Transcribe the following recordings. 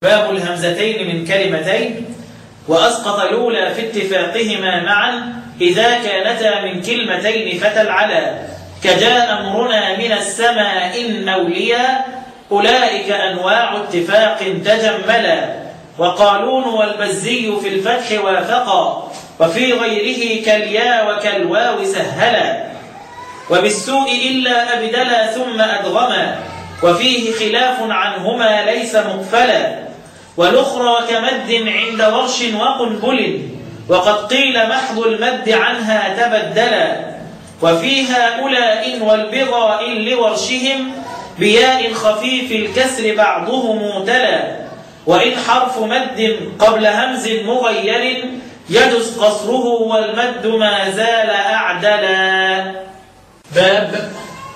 باب الهمزتين من كلمتين وأسقط الأولى في اتفاقهما معا إذا كانتا من كلمتين فتلعلا كجاء أمرنا من السماء إن أوليا أولئك أنواع اتفاق تجملا وقالون والبزي في الفتح وافقا وفي غيره كاليا وكالواو سهلا وبالسوء إلا أبدلا ثم أدغما وفيه خلاف عنهما ليس مقفلا والأخرى كمد عند ورش وقنبل وقد قيل محض المد عنها تبدلا وفيها أولى إن والبغاء لورشهم بياء خفيف الكسر بعضهم تلا وإن حرف مد قبل همز مغير يدس قصره والمد ما زال أعدلا باب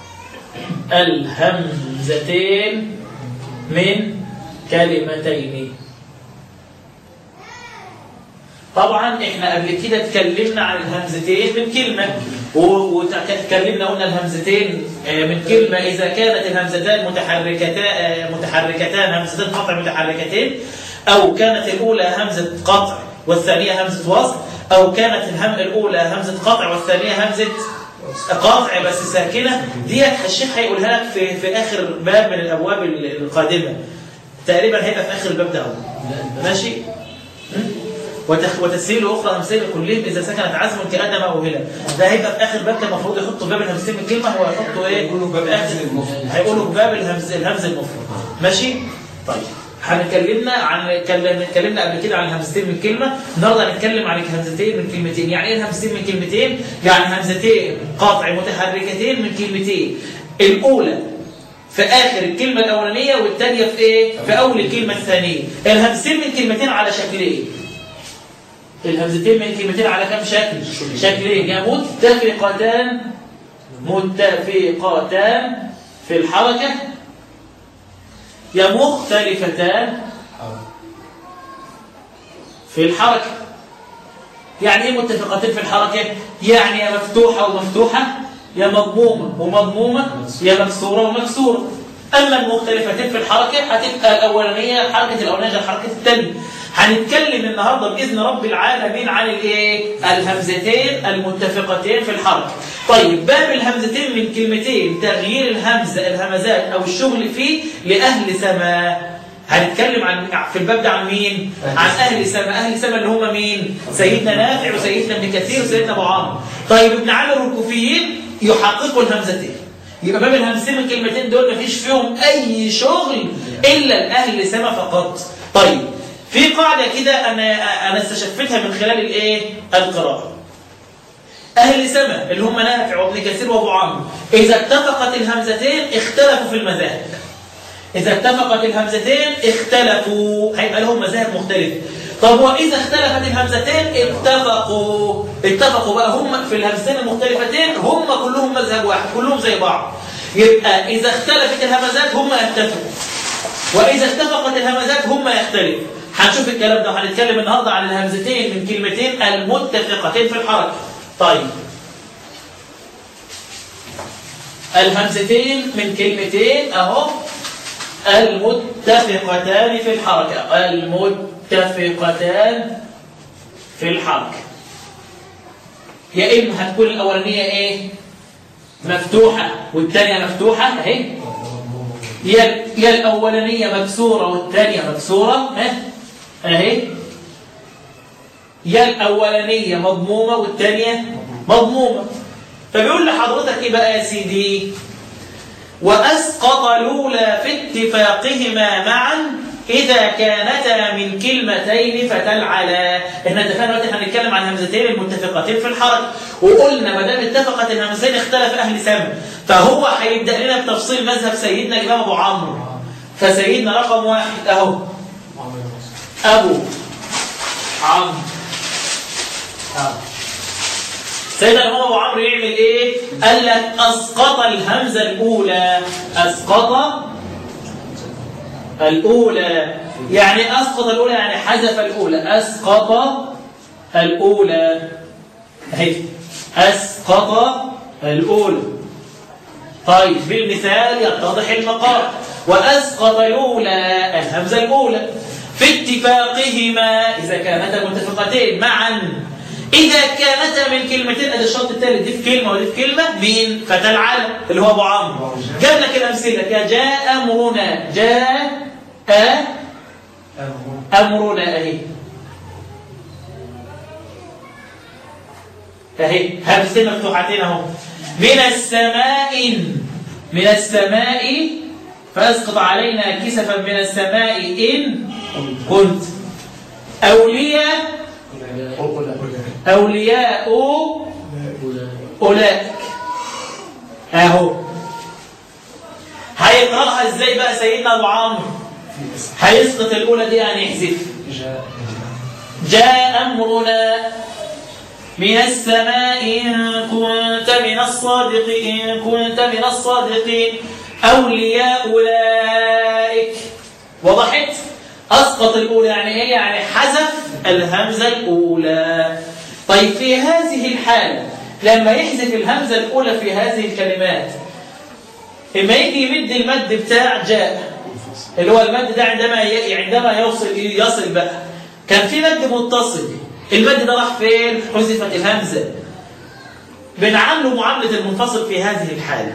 الهمزتين من كلمتين طبعا احنا قبل كده اتكلمنا عن الهمزتين من كلمة وتكلمنا قلنا الهمزتين من كلمة إذا كانت الهمزتان متحركتان متحركتان همزتين قطع متحركتين أو كانت الأولى همزة قطع والثانية همزة وصل أو كانت الهم الأولى همزة قطع والثانية همزة قاطع بس ساكنة ديت الشيخ هيقولها لك في, في آخر باب من الأبواب القادمة تقريبا هيبقى في آخر الباب ده ماشي وتسهيل أخرى همسين كلهم إذا سكنت عزم كأدم أو هلا ده هيبقى في آخر باب المفروض يحطوا باب الهمزتين من كلمة هو يحطوا إيه؟ يقولوا باب الهمز المفرد. هيقولوا باب الهمز الهمز المفرد ماشي؟ طيب هنكلمنا عن اتكلمنا قبل كده عن الهمزتين من كلمه النهارده هنتكلم عن الهمزتين من كلمتين يعني ايه الهمزتين من كلمتين يعني همزتين قاطع متحركتين من كلمتين الاولى في اخر الكلمه الاولانيه والثانيه في ايه في اول الكلمه الثانيه الهمزتين من كلمتين على شكلين الهمزتين من كلمتين على كم شكل شكلين يا متفقتان متفقتان في الحركه يا مختلفتان في الحركة يعني ايه متفقتين في الحركة يعني يا مفتوحة ومفتوحة يا مضمومة ومضمومة يا مكسورة ومكسورة أما المختلفتين في الحركة هتبقى الأولانية حركة الأولانية غير حركة الثانية هنتكلم النهاردة بإذن رب العالمين عن الايه الهمزتين المتفقتين في الحركة طيب باب الهمزتين من كلمتين تغيير الهمزة الهمزات أو الشغل فيه لأهل سماء هنتكلم عن في الباب ده عن مين؟ عن أهل سماء أهل سماء اللي هم مين؟ سيدنا نافع وسيدنا ابن كثير وسيدنا أبو عمرو طيب ابن عامر والكوفيين يحققوا الهمزتين يبقى باب الهمزتين من كلمتين دول مفيش فيهم أي شغل إلا لأهل سماء فقط طيب في قاعدة كده أنا أنا استشفتها من خلال الإيه؟ القراءة أهل سماء اللي هم نافع وابن كثير وأبو عمرو إذا اتفقت الهمزتين اختلفوا في المذاهب إذا اتفقت الهمزتين اختلفوا هيبقى لهم مذاهب مختلفة طب وإذا اختلفت الهمزتين اتفقوا اتفقوا بقى هم في الهمزتين المختلفتين هم كلهم مذهب واحد كلهم زي بعض يبقى إذا اختلفت الهمزات هم يتفقوا وإذا اتفقت الهمزات هم يختلفوا هنشوف الكلام ده وهنتكلم النهارده عن الهمزتين من كلمتين المتفقتين في الحركة طيب الهمزتين من كلمتين اهو المتفقتان في الحركة المتفقتان في الحركة يا إما هتكون الأولانية إيه مفتوحة والثانية مفتوحة أهي يا يا الأولانية مكسورة والثانية مكسورة ها أهي يا الأولانية مضمومة والثانية مضمومة فبيقول لحضرتك إيه بقى يا سيدي وأسقط الأولى في اتفاقهما معا إذا كانتا من كلمتين فتلعلا احنا اتفقنا دلوقتي هنتكلم عن همزتين المتفقتين في الحركة وقلنا ما دام اتفقت الهمزتين اختلف أهل سمع فهو هيبدأ لنا بتفصيل مذهب سيدنا الإمام أبو عمرو فسيدنا رقم واحد أهو أبو عمرو أهو سيدنا الإمام أبو عمرو يعمل إيه؟ قال لك أسقط الهمزة الأولى أسقط الأولى يعني أسقط الأولى يعني حذف الأولى أسقط الأولى أهي أسقط الأولى طيب بالمثال يتضح المقام وأسقط الأولى الهمزة الأولى في اتفاقهما إذا كانتا متفقتين معا إذا كانتا من كلمتين أدي الشرط الثالث دي في كلمة ودي في كلمة مين فتى العالم اللي هو أبو عمرو جاب لك الأمثلة يا جاء أمرنا جاء أمرنا أهي أهي همزتين مفتوحتين أهو من السماء من السماء فاسقط علينا كسفا من السماء إن كنت أولياء أولياء أولئك أهو هيقرأها ازاي بقى سيدنا أبو عمرو هيسقط الأولى دي يعني يحذف جاء أمرنا من السماء إن كنت من الصادقين إن كنت من الصادقين أولياء أولئك وضحت أسقط الأولى يعني إيه؟ يعني حذف الهمزة الأولى طيب في هذه الحالة لما يحذف الهمزة الأولى في هذه الكلمات إما يجي يمد المد بتاع جاء اللي هو المد ده عندما ي... عندما يوصل يصل بقى كان في مد متصل المد ده راح فين حذفت الهمزة بنعامله معاملة المنفصل في هذه الحالة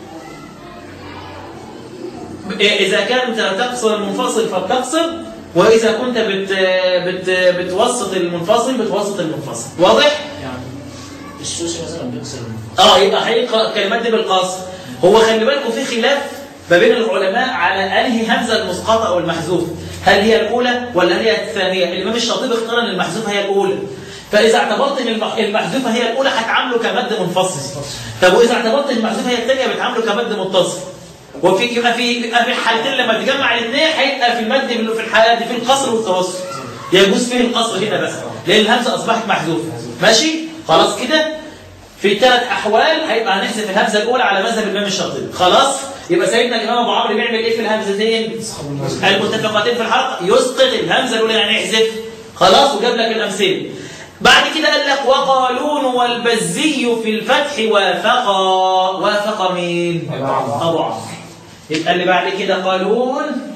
إذا كنت تقصر المنفصل فبتقصر وإذا كنت بت بت بتوسط المنفصل بتوسط المنفصل واضح؟ يعني السوسي مثلا بيكسر اه يبقى هيقرأ كلمات دي بالقصر هو خلي بالكم في خلاف ما بين العلماء على انهي همزه المسقطه او المحذوف هل هي الاولى ولا هي الثانيه الامام الشاطبي اختار ان المحذوفه هي الاولى فاذا اعتبرت ان المح- المحذوفه هي الاولى هتعامله كمد منفصل طب واذا اعتبرت ان المحذوفه هي الثانيه بتعامله كمد متصل وفي يبقى في يبقى في الحالتين لما تجمع الاثنين هيبقى في المد في الحالات دي في القصر والتوسط يجوز فيه القصر هنا بس لان الهمزه اصبحت محذوفه ماشي خلاص كده في ثلاث احوال هيبقى هنحذف الهمزه الاولى على مذهب الامام الشاطبي خلاص يبقى سيدنا الامام ابو عمرو بيعمل ايه في الهمزتين المتفقتين في الحرف يسقط الهمزه الاولى يعني يحذف خلاص وجاب لك الامثله بعد كده قال لك وقالون والبزي في الفتح وافقا وافق مين أبو عمرو. ابو عمرو يبقى اللي بعد كده قالون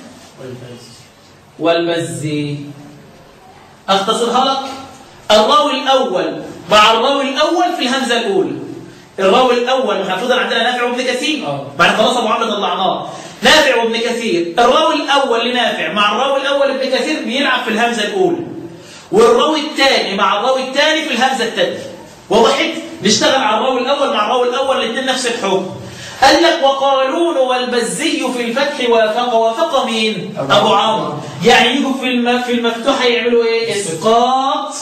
والبزي اختصرها لك الراوي الاول مع الراوي الاول في الهمزه الاولى الراوي الاول محفوظا عندنا نافع وابن كثير آه. بعد خلاص ابو عمرو طلعناه نافع وابن كثير الراوي الاول لنافع مع الراوي الاول ابن كثير بيلعب في الهمزه الاولى والراوي الثاني مع الراوي الثاني في الهمزه الثانيه وضحت نشتغل على الراوي الاول مع الراوي الاول الاثنين نفس الحكم قال لك وقالون والبزي في الفتح وافق وافق مين أبو ابو عمرو. عمرو يعني يجوا في الم... في المفتوحه يعملوا ايه اسقاط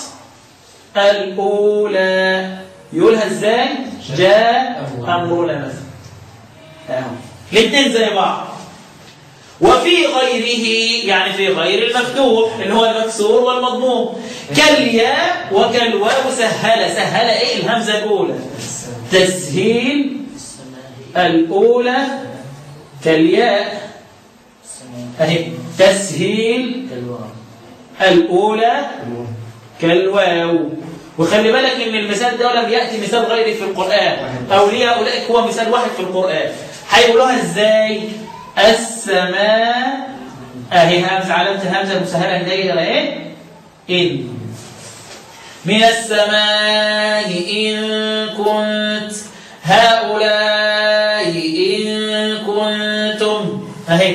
الاولى يقولها ازاي جاء امرنا مثلا اهو الاثنين زي بعض وفي غيره يعني في غير المفتوح اللي هو المكسور والمضموم كالياء وكالواو سهل سهل ايه الهمزه الاولى تسهيل الاولى كالياء اهي تسهيل الاولى كالواو وخلي بالك ان المثال ده لم ياتي مثال غيري في القران اولياء اولئك هو مثال واحد في القران هيقولوها ازاي السماء اهي همزه علامه همزه مسهله دايره ايه ان من السماء ان كنت هؤلاء ان كنتم اهي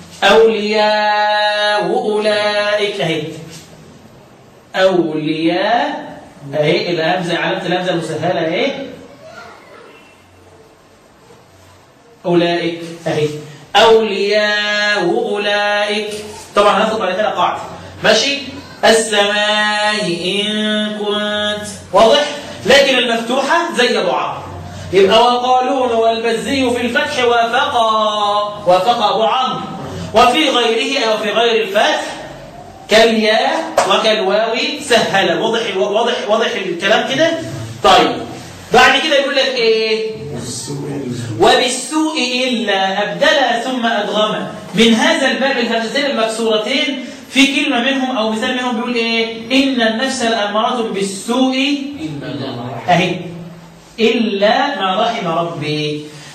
اولياء اولئك اهي أولياء أهي الهمزة علامة الهمزة المسهلة أهي أولئك أهي أولياء أولئك طبعا هناخد بعد كده قاعدة ماشي السماء إن كنت واضح لكن المفتوحة زي أبو عمرو يبقى وقالون والبزي في الفتح وافقا وافق أبو عمرو وفي غيره أو في غير الفتح كالياء وكالواو سهل واضح واضح واضح الكلام كده طيب بعد كده يقول لك ايه وبالسوء الا ابدل ثم ادغم من هذا الباب الهمزتين المكسورتين في كلمه منهم او مثال منهم بيقول ايه ان النفس الاماره بالسوء اهي الا ما رحم ربي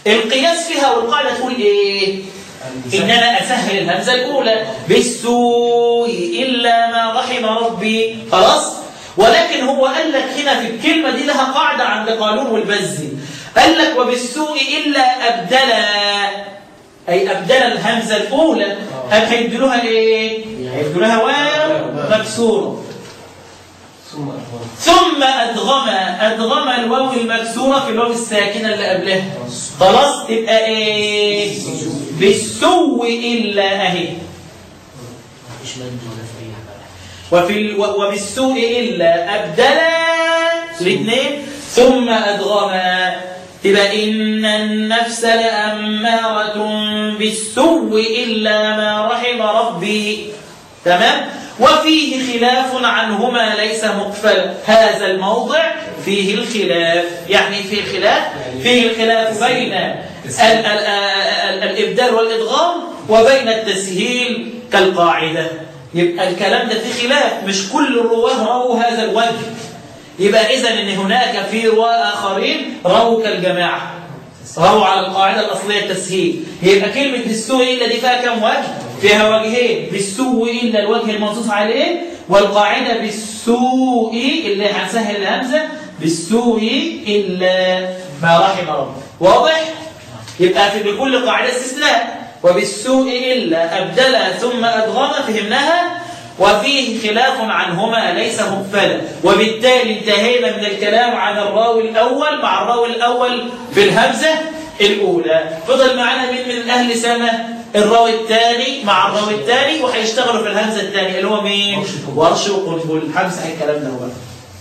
القياس فيها والقاعدة تقول إيه إن أنا أسهل الهمزة الأولى بالسوء إلا ما رحم ربي خلاص ولكن هو قال لك هنا في الكلمة دي لها قاعدة عند قانون والبزي قال لك وبالسوء إلا أبدلا أي أبدلا الهمزة الأولى أم هيبدلوها إيه؟ هيبدلوها واو مكسورة ثم أخبر ثم أدغم أدغم الواو المكسورة في الواو الساكنة اللي قبلها خلاص تبقى إيه؟ بالسوء إلا أهي مفيش مد ولا فريح بقى وفي ال... و- وبالسوء إلا أبدلا الاثنين ثم أدغما تبقى إن النفس لأمارة بالسوء إلا ما رحم ربي تمام وفيه خلاف عنهما ليس مقفل هذا الموضع فيه الخلاف يعني فيه الخلاف فيه الخلاف بين ال ال ال الإبدال والإدغام وبين التسهيل كالقاعدة يبقى الكلام ده فيه خلاف مش كل الرواه رووا هذا الوجه يبقى إذا إن هناك في رواة آخرين رووا كالجماعة رووا على القاعدة الأصلية التسهيل يبقى كلمة بالسوء إلا دي فيها كم وجه؟ فيها وجهين بالسوء إلا الوجه المنصوص عليه والقاعدة بالسوء اللي هنسهل الهمزة بالسوء إلا ما رحم ربك واضح؟ يبقى في بكل قاعدة استثناء وبالسوء إلا أبدل ثم أدغم فهمناها وفيه خلاف عنهما ليس مقفلا وبالتالي انتهينا من الكلام عن الراوي الأول مع الراوي الأول في الهمزة الأولى فضل معنا مين من أهل سنة الراوي الثاني مع الراوي الثاني وهيشتغلوا في الهمزة الثانية اللي هو مين؟ ورش وقنبل همسح الكلام ده بقى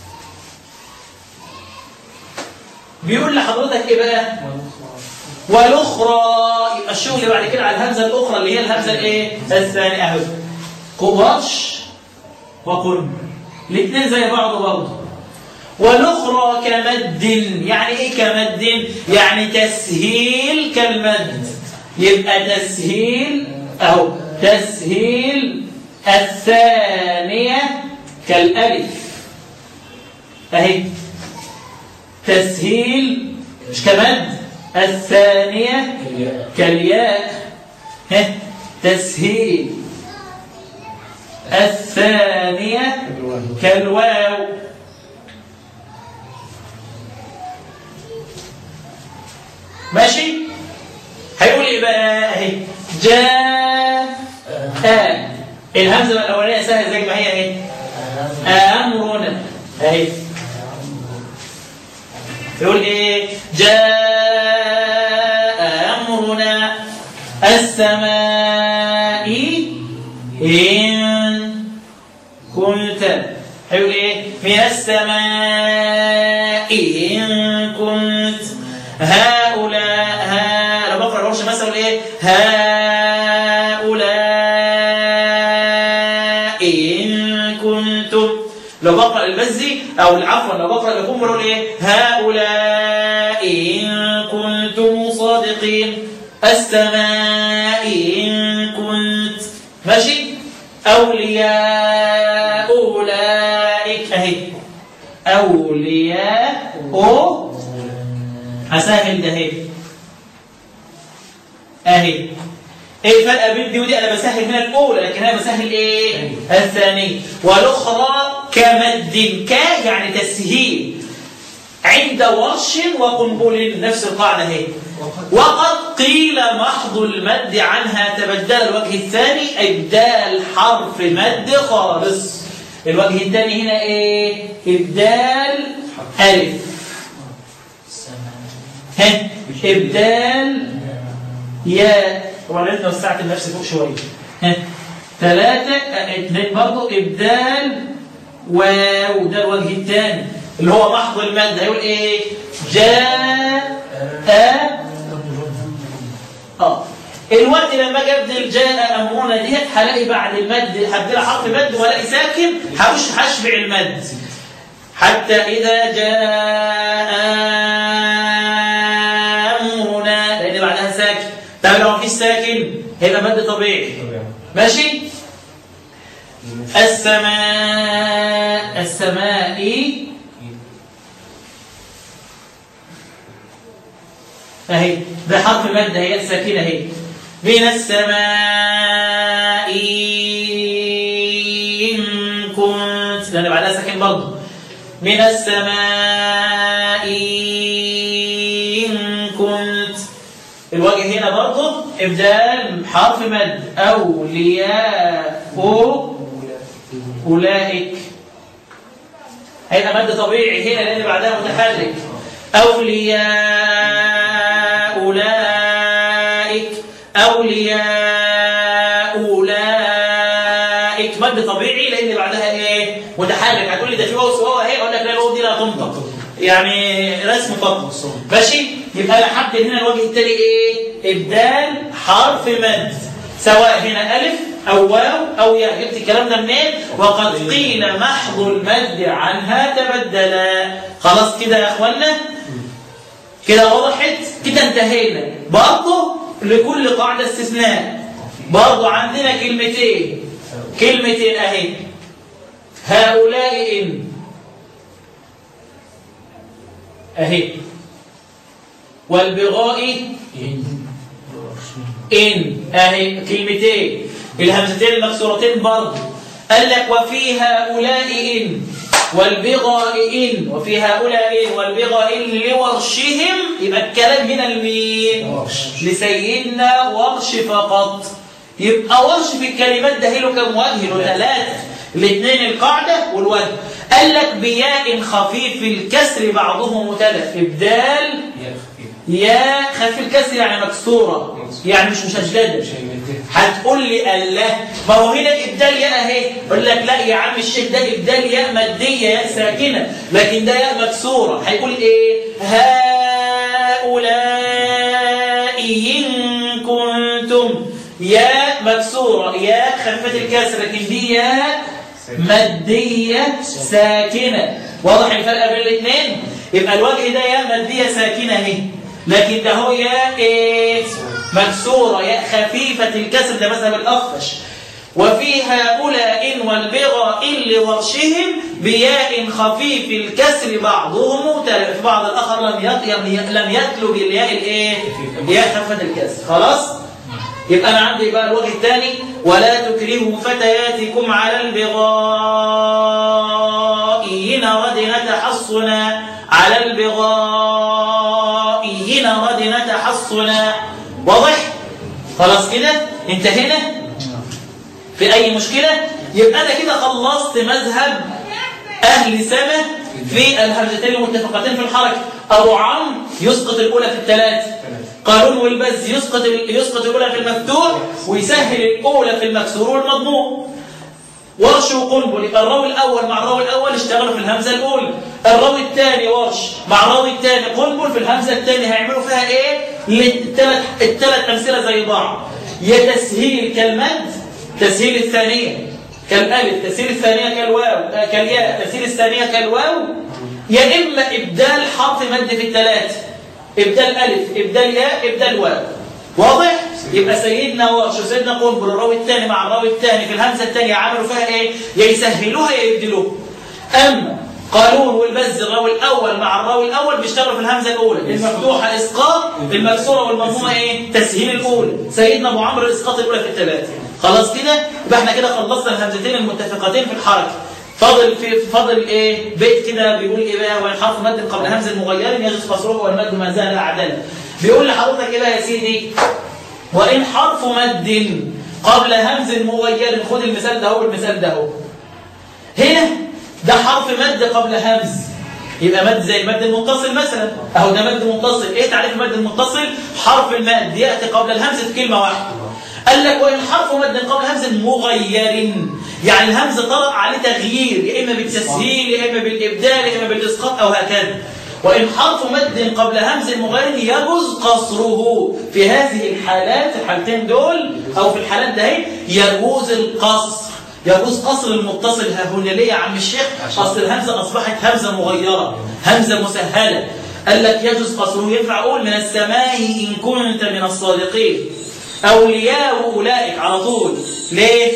بيقول لحضرتك ايه بقى؟ والاخرى يبقى الشغل اللي بعد كده على الهمزه الاخرى اللي هي الهمزه الايه الثانيه اهو قرش وقرب الاثنين زي بعض برضه والاخرى كمد يعني ايه كمد يعني تسهيل كالمد يبقى تسهيل اهو تسهيل الثانيه كالالف اهي تسهيل مش كمد الثانية كالياء ها تسهيل الثانية كالواو ماشي هيقول ايه بقى اهي جاء آه. الهمزه الاولانيه سهله زي ما هي اهي امرنا اهي يقول ايه جاء امرنا السماء ان كنت هيقول ايه من السماء ان كنت هؤلاء ها لو بقرا الورشه مثلا يقول ايه هؤلاء ان كنتم لو بقرا البزي او عفوا لو بقرا لكم بقول ايه هؤلاء ان كنتم صادقين السماء ان كنت ماشي اولياء اولئك اهي اولياء أو هسهل ده اهي اهي ايه الفرق بين دي ودي انا بسهل هنا الاولى لكن انا بسهل ايه الثانيه والاخرى كمد ك يعني تسهيل عند ورش وقنبل نفس القاعده اهي وقد قيل محض المد عنها تبدل الوجه الثاني ابدال حرف مد خالص الوجه الثاني هنا ايه ابدال الف ها ابدال ياء طبعا لازم وسعت النفس فوق شويه ها ثلاثة اه، اثنين برضه ابدال واو ده الوجه الثاني اللي هو محض المد هيقول ايه جاء اه الوقت لما اجي ابدل جاء امرنا ديت هلاقي بعد المد هبدلها حرف مد والاقي ساكن هوش هشبع المد حتى اذا جاء امرنا لان بعدها ساكن طب لو مفيش ساكن هيبقى مد طبيعي ماشي السماء السماء اهي ده حرف مد هي ساكنة اهي من السماء إن كنت لأن بعدها ساكن برضه من السماء إن كنت الوجه هنا برضه إبدال حرف مد أولياء أولئك هيبقى مد طبيعي هنا لأن بعدها متحرك أولياء أولئك أولياء أولئك مد طبيعي لأن بعدها إيه متحرك هتقول لي ده في واو سواء أهي أقول لك لا الواو دي لا تنطق يعني رسم فقط ماشي يبقى انا حد هنا الوجه التالي ايه ابدال حرف مد سواء هنا الف او واو او ياء جبت الكلام ده منين وقد قيل محض المد عنها تبدلا خلاص كده يا اخوانا كده وضحت كده انتهينا برضه لكل قاعده استثناء برضه عندنا كلمتين كلمتين اهي هؤلاء ان اهي والبغاء إن إن أهي كلمتين الهمزتين المكسورتين برضه قال لك وفي هؤلاء إن والبغاء إن وفي هؤلاء إن والبغاء إن لورشهم يبقى الكلام هنا لمين؟ ورش. لسيدنا ورش فقط يبقى ورش في الكلمات ده له كم وجه له ثلاثة الاثنين القاعدة والوجه قال لك بياء خفيف الكسر بعضه مثلث إبدال يا خفيف يا خفيف الكسر يعني مكسورة يعني مش مشددة مش هيمدها هتقول لي الله ما هو هنا ابدال ياء اهي اقول لك لا يا عم الشيخ ده ابدال ياء ماديه ياء ساكنه لكن ده ياء مكسوره هيقول ايه هؤلاء ان كنتم ياء مكسوره ياء خفيفه الكسر لكن دي ياء ماديه ساكنه واضح الفرق بين الاثنين يبقى الوجه ده ياء ماديه ساكنه اهي لكن ده هو ياء ايه مكسورة ياء خفيفة الكسر ده مذهب الأخفش وفي هؤلاء والبغاء لورشهم بياء خفيف الكسر بعضهم مختلف في بعض الآخر لم يط- لم يتلو بالياء الايه ياء خفيفة الكسر خلاص يبقى أنا عندي بقى الوجه الثاني ولا تكرهوا فتياتكم على البغاء إن ردنا تحصنا على البغاء إن ردنا تحصنا واضح؟ خلاص كده؟ انتهينا؟ في أي مشكلة؟ يبقى أنا كده خلصت مذهب أهل سما في الهمزتين المتفقتين في الحركة أبو عمرو يسقط الأولى في الثلاث قارون والبز يسقط يسقط الأولى في المفتوح ويسهل الأولى في المكسور والمضموم ورش وقنبل يبقى الراوي الاول مع الراوي الاول اشتغلوا في الهمزه الاولى الراوي الثاني ورش مع الراوي الثاني قنبل في الهمزه الثانيه هيعملوا فيها ايه الثلاث الثلاث امثله زي بعض يا تسهيل كالمد تسهيل الثانيه كالالف تسهيل الثانيه كالواو آه، كالياء تسهيل الثانيه كالواو يا اما ابدال حرف مد في الثلاثه ابدال الف ابدال ياء ابدال واو واضح يبقى سيدنا ورش وسيدنا قنبل الراوي الثاني مع الراوي الثاني في الهمزه الثانيه عملوا فيها ايه يا يسهلوها يا يبدلوها اما قارون والبز الراوي الاول مع الراوي الاول بيشتغلوا في الهمزه الاولى المفتوحه اسقاط المكسوره والمضمومه ايه تسهيل الاولى سيدنا ابو عمرو الاسقاط الاولى في الثلاثه خلاص كده يبقى احنا كده خلصنا الهمزتين المتفقتين في الحركه فاضل في فاضل ايه بيت كده بيقول ايه بقى وان حرف مد قبل همز مغير يجوز قصره والمد ما زال عدلا بيقول لحضرتك ايه بقى يا سيدي وإن حرف مد قبل همز مغير خد المثال ده هو المثال ده هو هنا ده حرف مد قبل همز يبقى مد زي المد المتصل مثلا اهو ده مد متصل ايه تعريف المد المتصل حرف المد ياتي قبل الهمز في كلمه واحده قال لك وان حرف مد قبل همز مغير يعني الهمز طرأ عليه تغيير يا اما بالتسهيل يا اما بالابدال يا اما بالاسقاط او هكذا وإن حرف مد قبل همز مغير يجوز قصره في هذه الحالات في الحالتين دول أو في الحالات ده هي يجوز القصر يجوز قصر المتصل ها هنا ليه يا عم الشيخ أصل الهمزة أصبحت همزة مغيرة همزة مسهلة قال لك يجوز قصره ينفع أقول من السماء إن كنت من الصادقين أولياء أولئك على طول ليه؟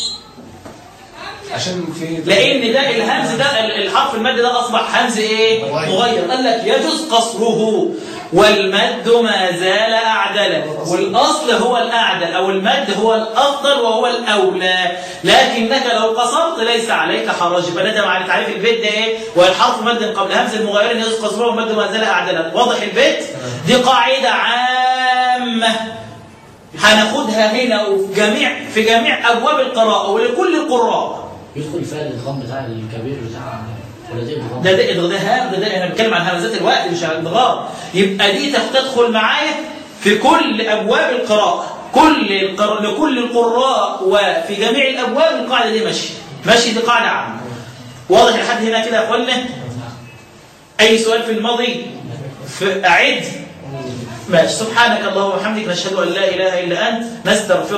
عشان في لان ده الهمز ده ال- الحرف المادي ده اصبح همز ايه مغير. مغير قال لك يجوز قصره والمد ما زال أعدل والأصل هو الأعدل أو المد هو الأفضل وهو الأولى لكنك لو قصرت ليس عليك حرج فده معنى تعريف البيت ده إيه والحرف مد قبل همز المغير يسقط قصره والمد ما زال أعدل واضح البيت دي قاعدة عامة هناخدها هنا وفي جميع في جميع أبواب القراءة ولكل القراء يدخل فيها الادغام بتاع الكبير بتاع ولا ده ادغام ده ده ده ده, ده, ده انا بتكلم عن همزات الوقت مش عن الادغام يبقى دي تدخل معايا في كل ابواب القراءه كل القر... لكل القراء وفي جميع الابواب القاعده دي ماشيه ماشي دي قاعده عامه واضح لحد هنا كده يا اخوانا اي سؤال في الماضي في اعد ماشي سبحانك اللهم وبحمدك نشهد ان لا اله الا انت نستغفرك